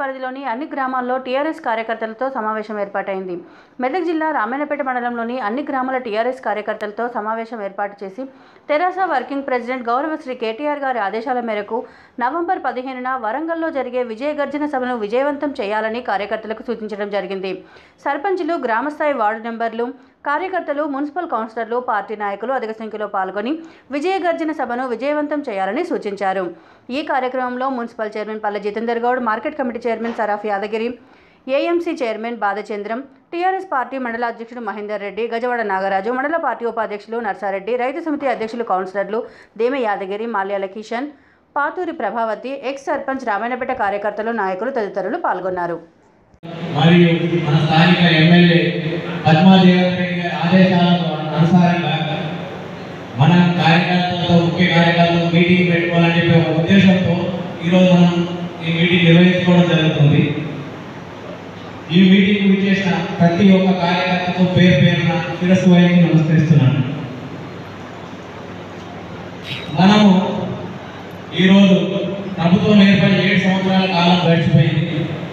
పరిధిలోని అన్ని గ్రామాల్లో టీఆర్ఎస్ కార్యకర్తలతో సమావేశం ఏర్పాటైంది మెదక్ జిల్లా రామాయణపేట మండలంలోని అన్ని గ్రామాల టీఆర్ఎస్ కార్యకర్తలతో సమావేశం ఏర్పాటు చేసి తెరాస వర్కింగ్ ప్రెసిడెంట్ గౌరవ శ్రీ కేటీఆర్ గారి ఆదేశాల మేరకు నవంబర్ పదిహేనున వరంగల్లో జరిగే విజయ గర్జన సభను విజయవంతం చేయాలని కార్యకర్తలకు సూచించడం జరిగింది సర్పంచులు గ్రామస్థాయి వార్డు నెంబర్లు కార్యకర్తలు మున్సిపల్ కౌన్సిలర్లు పార్టీ నాయకులు అధిక సంఖ్యలో పాల్గొని విజయ గర్జన సభను విజయవంతం చేయాలని సూచించారు ఈ కార్యక్రమంలో municipal chairman Palle Jitender Goud market committee chairman Saraf Yadagiri AMC chairman Badhachandram TRS party మండల అధ్యక్షుడు మహేందర్ రెడ్డి గజవాడ నాగరాజు మండల పార్టీ ఉపాధ్యక్షులు నర్సారెడ్డి రైతు సమితి అధ్యక్షులు కౌన్సిలర్లు దేమె యాదగిరి మాల్యాల కిషన్ పాతూరి ప్రభావతి ఎక్స్ సర్పంచ్ రామాయణపేట కార్యకర్తలు నాయకులు తదితరులు పాల్గొన్నారు మరియు మన స్థానిక ఎమ్మెల్యే పద్మాదేవన్ రెడ్డి గారి ఆదేశాలకు అనుసారంగా మన కార్యకర్తలతో ముఖ్య కార్యకర్తలతో మీటింగ్ పెట్టుకోవాలని చెప్పి ఒక ఉద్దేశంతో ఈరోజు మనం ఈ మీటింగ్ నిర్వహించుకోవడం జరుగుతుంది ఈ మీటింగ్ విచ్చేసిన ప్రతి ఒక్క కార్యకర్తకు పేరు పేరున శిరస్సు వహించి నమస్కరిస్తున్నాను మనము ఈరోజు ప్రభుత్వం ఏర్పడి ఏడు సంవత్సరాల కాలం గడిచిపోయింది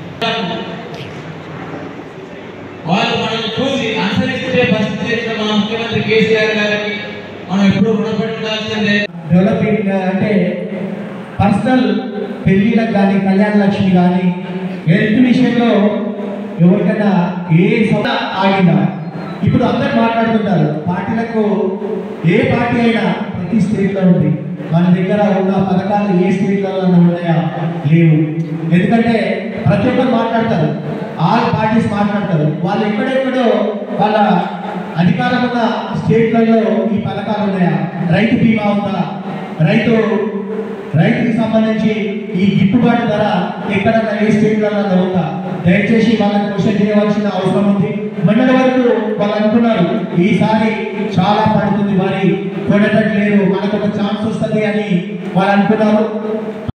వాళ్ళు మనల్ని చూసి అనుసరిస్తే పరిస్థితి తెచ్చిన మన ముఖ్యమంత్రి కేసీఆర్ గారికి మనం ఎప్పుడు రుణపడి ఉండాల్సిందే డెవలపింగ్ అంటే పర్సనల్ పెళ్ళిళ్ళకి కానీ కళ్యాణ లక్ష్మి కానీ హెల్త్ విషయంలో ఎవరికైనా ఏ సభ ఆగిందా ఇప్పుడు అందరు మాట్లాడుతుంటారు పార్టీలకు ఏ పార్టీ అయినా ప్రతి స్టేట్లో ఉంది మన దగ్గర ఉన్న పథకాలు ఏ స్టేట్లలో ఉన్నాయా లేవు ఎందుకంటే ప్రతి ఒక్కరు మాట్లాడతారు ఆల్ పార్టీస్ మాట్లాడతారు వాళ్ళు ఎక్కడెక్కడో వాళ్ళ అధికారం ఉన్న స్టేట్లలో ఈ పథకాలు ఉన్నాయా రైతు బీమా ఉందా రైతు రైతుకి సంబంధించి ఈ గిట్టుబాటు ధర ఎక్కడన్నా ఏ స్టేట్లలో ఉందా దయచేసి వాళ్ళని క్వశ్చన్ చేయవలసిన అవసరం ఉంది మొన్నటి వరకు వాళ్ళు అనుకున్నారు ఈసారి చాలా పడుతుంది మరి కొనేటట్టు లేదు మనకు ఒక ఛాన్స్ వస్తుంది అని వాళ్ళు అనుకున్నారు